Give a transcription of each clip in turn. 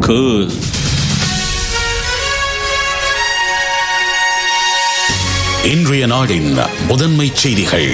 cool. இன்றைய நாடின் முதன்மை செய்திகள்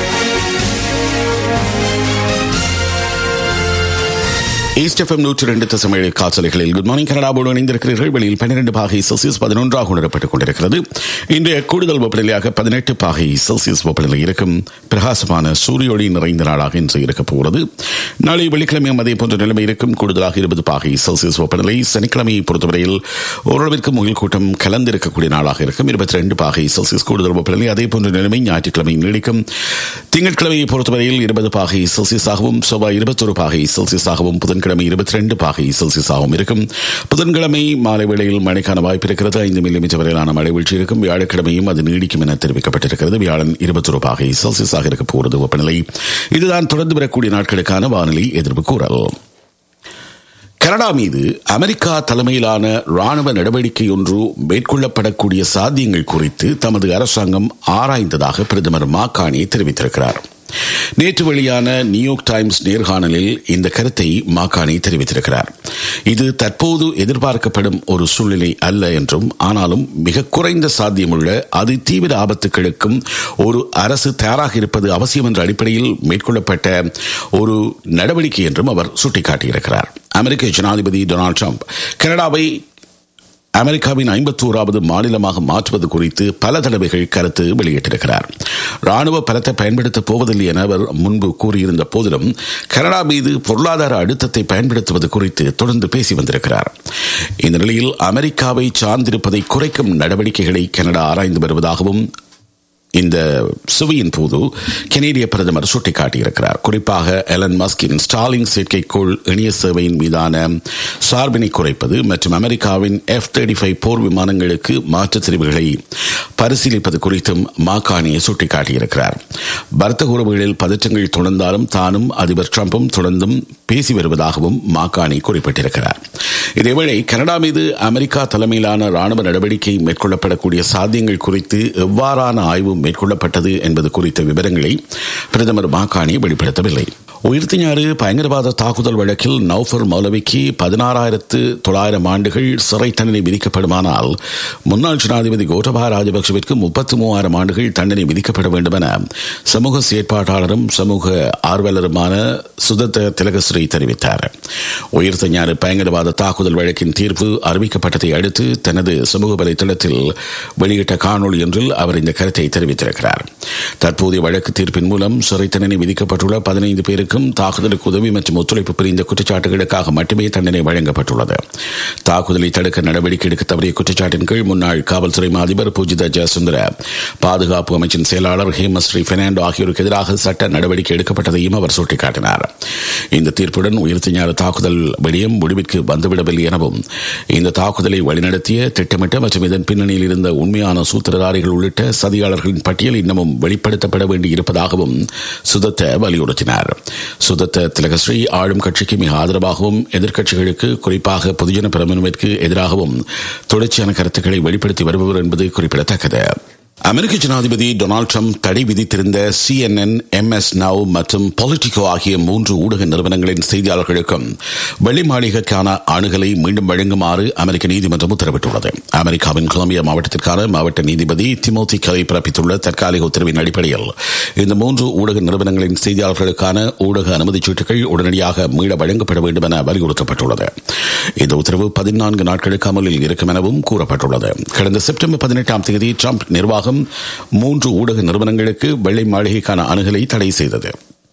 ஈஸ்ட் எஃப்எம் நூற்றி ரெண்டு தசமேழு காசலைகளில் குட் மார்னிங் கனடாவோடு இணைந்திருக்கிறீர்கள் வெளியில் பன்னிரண்டு பாகை செல்சியஸ் பதினொன்றாக உணரப்பட்டுக் கொண்டிருக்கிறது இன்றைய கூடுதல் வெப்பநிலையாக பதினெட்டு பாகை செல்சியஸ் வெப்பநிலை இருக்கும் பிரகாசமான சூரிய ஒளி நிறைந்த நாளாக இன்று இருக்கப் போகிறது நாளை வெள்ளிக்கிழமையும் அதே போன்ற நிலைமை இருக்கும் கூடுதலாக இருபது பாகை செல்சியஸ் வெப்பநிலை சனிக்கிழமையை பொறுத்தவரையில் ஓரளவிற்கு முகில் கூட்டம் கலந்திருக்கக்கூடிய நாளாக இருக்கும் இருபத்தி ரெண்டு பாகை செல்சியஸ் கூடுதல் வெப்பநிலை அதே போன்ற நிலைமை ஞாயிற்றுக்கிழமை நீடிக்கும் திங்கட்கிழமையை பொறுத்தவரையில் இருபது பாகை செல்சியஸாகவும் செவ்வாய் இருபத்தொரு பாகை செல்சியஸாகவும் புதன்கிழமை இருபத்தி ரெண்டு பாகை செல்சியஸாகவும் இருக்கும் புதன்கிழமை மாலை வேளையில் மழைக்கான வாய்ப்பு இருக்கிறது ஐந்து மில்லிமீட்டர் வரையிலான மழை வீழ்ச்சி இருக்கும் வியாழக்கிழமையும் அது நீடிக்கும் என தெரிவிக்கப்பட்டிருக்கிறது வியாழன் இருபத்தொரு பாகை செல்சியஸாக இருக்க போகிறது வெப்பநிலை இதுதான் தொடர்ந்து வரக்கூடிய நாட்களுக்கான வானிலை எதிர்ப்பு கூறல் கனடா மீது அமெரிக்கா தலைமையிலான ராணுவ நடவடிக்கை ஒன்று மேற்கொள்ளப்படக்கூடிய சாத்தியங்கள் குறித்து தமது அரசாங்கம் ஆராய்ந்ததாக பிரதமர் மாக்கானி தெரிவித்திருக்கிறார் நேற்று வெளியான நியூயார்க் டைம்ஸ் நேர்காணலில் இந்த கருத்தை மாக்கானி தெரிவித்திருக்கிறார் இது தற்போது எதிர்பார்க்கப்படும் ஒரு சூழ்நிலை அல்ல என்றும் ஆனாலும் மிக குறைந்த சாத்தியமுள்ள அதி தீவிர ஆபத்துகளுக்கும் ஒரு அரசு தயாராக இருப்பது அவசியம் என்ற அடிப்படையில் மேற்கொள்ளப்பட்ட ஒரு நடவடிக்கை என்றும் அவர் சுட்டிக்காட்டியிருக்கிறார் அமெரிக்க ஜனாதிபதி டொனால்டு ட்ரம்ப் கனடாவை அமெரிக்காவின் ஐம்பத்தோராவது மாநிலமாக மாற்றுவது குறித்து பல தடவைகள் கருத்து வெளியிட்டிருக்கிறார் ராணுவ பலத்தை பயன்படுத்தப் போவதில்லை என அவர் முன்பு கூறியிருந்த போதிலும் கனடா மீது பொருளாதார அழுத்தத்தை பயன்படுத்துவது குறித்து தொடர்ந்து பேசி வந்திருக்கிறார் இந்த நிலையில் அமெரிக்காவை சார்ந்திருப்பதை குறைக்கும் நடவடிக்கைகளை கனடா ஆராய்ந்து வருவதாகவும் இந்த சுவையின் போது கெனேடிய பிரதமர் சுட்டிக்காட்டியிருக்கிறார் குறிப்பாக எலன் மஸ்கின் ஸ்டாலிங் செயற்கைக்கோள் இணைய சேவையின் மீதான சார்பினை குறைப்பது மற்றும் அமெரிக்காவின் எஃப் தேர்ட்டி ஃபைவ் போர் விமானங்களுக்கு மாற்றுத் தெரிவுகளை பரிசீலிப்பது குறித்தும் மாகாணியை சுட்டிக்காட்டியிருக்கிறார் வர்த்தக உறவுகளில் பதற்றங்கள் தொடர்ந்தாலும் தானும் அதிபர் டிரம்பும் தொடர்ந்தும் பேசி வருவதாகவும் மாகாணி குறிப்பிட்டிருக்கிறார் இதேவேளை கனடா மீது அமெரிக்கா தலைமையிலான ராணுவ நடவடிக்கை மேற்கொள்ளப்படக்கூடிய சாத்தியங்கள் குறித்து எவ்வாறான ஆய்வு மேற்கொள்ளப்பட்டது என்பது குறித்த விவரங்களை பிரதமர் மாகாணி வெளிப்படுத்தவில்லை உயிர்த்தி ஞாறு பயங்கரவாத தாக்குதல் வழக்கில் நௌஃபர் மௌலவிக்கு பதினாறாயிரத்து தொள்ளாயிரம் ஆண்டுகள் சிறை தண்டனை விதிக்கப்படுமானால் முன்னாள் ஜனாதிபதி கோட்டபா ராஜபக்சவிற்கு முப்பத்தி மூவாயிரம் ஆண்டுகள் தண்டனை விதிக்கப்பட வேண்டும் என சமூக செயற்பாட்டாளரும் சமூக ஆர்வலருமான சுதத்த திலகஸ்ரீ தெரிவித்தார் உயிர்த்த ஞாறு பயங்கரவாத தாக்குதல் வழக்கின் தீர்ப்பு அறிவிக்கப்பட்டதை அடுத்து தனது சமூக வலைதளத்தில் வெளியிட்ட காணொலி ஒன்றில் அவர் இந்த கருத்தை தெரிவித்திருக்கிறார் தற்போதைய வழக்கு தீர்ப்பின் மூலம் சிறை தண்டனை விதிக்கப்பட்டுள்ள பதினைந்து பேருக்கு பேருக்கும் தாக்குதலுக்கு உதவி மற்றும் ஒத்துழைப்பு புரிந்த குற்றச்சாட்டுகளுக்காக மட்டுமே தண்டனை வழங்கப்பட்டுள்ளது தாக்குதலை தடுக்க நடவடிக்கை எடுக்க தவறிய குற்றச்சாட்டின் கீழ் முன்னாள் காவல்துறை அதிபர் பூஜித ஜெயசுந்தர பாதுகாப்பு அமைச்சின் செயலாளர் ஹேமஸ்ரீ பெர்னாண்டோ ஆகியோருக்கு எதிராக சட்ட நடவடிக்கை எடுக்கப்பட்டதையும் அவர் சுட்டிக்காட்டினார் இந்த தீர்ப்புடன் உயிர்த்த ஞான தாக்குதல் விடயம் முடிவிற்கு வந்துவிடவில்லை எனவும் இந்த தாக்குதலை வழிநடத்திய திட்டமிட்ட மற்றும் இதன் பின்னணியில் இருந்த உண்மையான சூத்திரதாரிகள் உள்ளிட்ட சதியாளர்களின் பட்டியல் இன்னமும் வெளிப்படுத்தப்பட வேண்டி இருப்பதாகவும் சுதத்த வலியுறுத்தினார் சுதத்த திலகஸ்ரீ ஆளும் கட்சிக்கு மிக ஆதரவாகவும் எதிர்க்கட்சிகளுக்கு குறிப்பாக பொதுஜன பிரமுனவிற்கு எதிராகவும் தொடர்ச்சியான கருத்துக்களை வெளிப்படுத்தி வருபவர் என்பது குறிப்பிடத்தக்கது அமெரிக்க ஜனாதிபதி டொனால்டு ட்ரம்ப் தடை விதித்திருந்த சிஎன்என் எம்எஸ் நவ் மற்றும் பொலிட்டிகோ ஆகிய மூன்று ஊடக நிறுவனங்களின் செய்தியாளர்களுக்கும் வெள்ளி மாளிகைக்கான அணுகலை மீண்டும் வழங்குமாறு அமெரிக்க நீதிமன்றம் உத்தரவிட்டுள்ளது அமெரிக்காவின் கொலம்பியா மாவட்டத்திற்கான மாவட்ட நீதிபதி திமோதி கலை பிறப்பித்துள்ள தற்காலிக உத்தரவின் அடிப்படையில் இந்த மூன்று ஊடக நிறுவனங்களின் செய்தியாளர்களுக்கான ஊடக அனுமதிச் சீட்டுகள் உடனடியாக மீள வழங்கப்பட வேண்டும் என வலியுறுத்தப்பட்டுள்ளது இந்த உத்தரவு பதினான்கு நாட்களுக்கு அமலில் இருக்கும் எனவும் கூறப்பட்டுள்ளது கடந்த செப்டம்பர் பதினெட்டாம் தேதி ட்ரம்ப் நிர்வாகம் மூன்று ஊடக நிறுவனங்களுக்கு வெள்ளை மாளிகைக்கான அணுகலை தடை செய்தது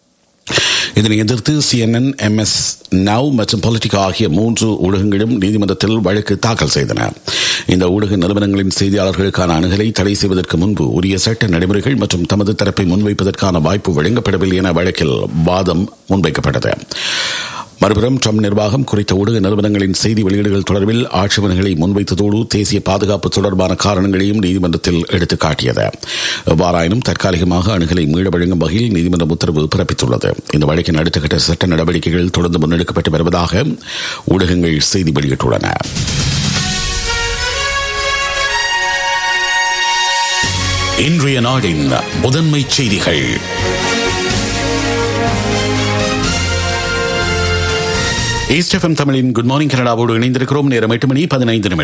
இதனை எதிர்த்து சிஎன்என் எம்எஸ் நவ் மற்றும் பொலிட்டிகா ஆகிய மூன்று ஊடகங்களும் நீதிமன்றத்தில் வழக்கு தாக்கல் செய்தன இந்த ஊடக நிறுவனங்களின் செய்தியாளர்களுக்கான அணுகலை தடை செய்வதற்கு முன்பு உரிய சட்ட நடைமுறைகள் மற்றும் தமது தரப்பை முன்வைப்பதற்கான வாய்ப்பு வழங்கப்படவில்லை என வழக்கில் வாதம் முன்வைக்கப்பட்டது மறுபுறம் ட்ரம்ப் நிர்வாகம் குறித்த ஊடக நிறுவனங்களின் செய்தி வெளியீடுகள் தொடர்பில் ஆட்சேபனைகளை முன்வைத்ததோடு தேசிய பாதுகாப்பு தொடர்பான காரணங்களையும் நீதிமன்றத்தில் எடுத்துக் காட்டியது எவ்வாறாயினும் தற்காலிகமாக அணுகலை மீள வழங்கும் வகையில் நீதிமன்றம் உத்தரவு பிறப்பித்துள்ளது இந்த வழக்கின் அடுத்த கட்ட சட்ட நடவடிக்கைகள் தொடர்ந்து முன்னெடுக்கப்பட்டு வருவதாக ஊடகங்கள் செய்தி வெளியிட்டுள்ளன இன்றைய நாடின் முதன்மை செய்திகள் ஈஸ்ட் எஃப்எம் தமிழின் குட் மார்னிங் கனடாவோடு இணைந்திருக்கிறோம் நேரம் எட்டு மணி பதினைந்து நிமிடம்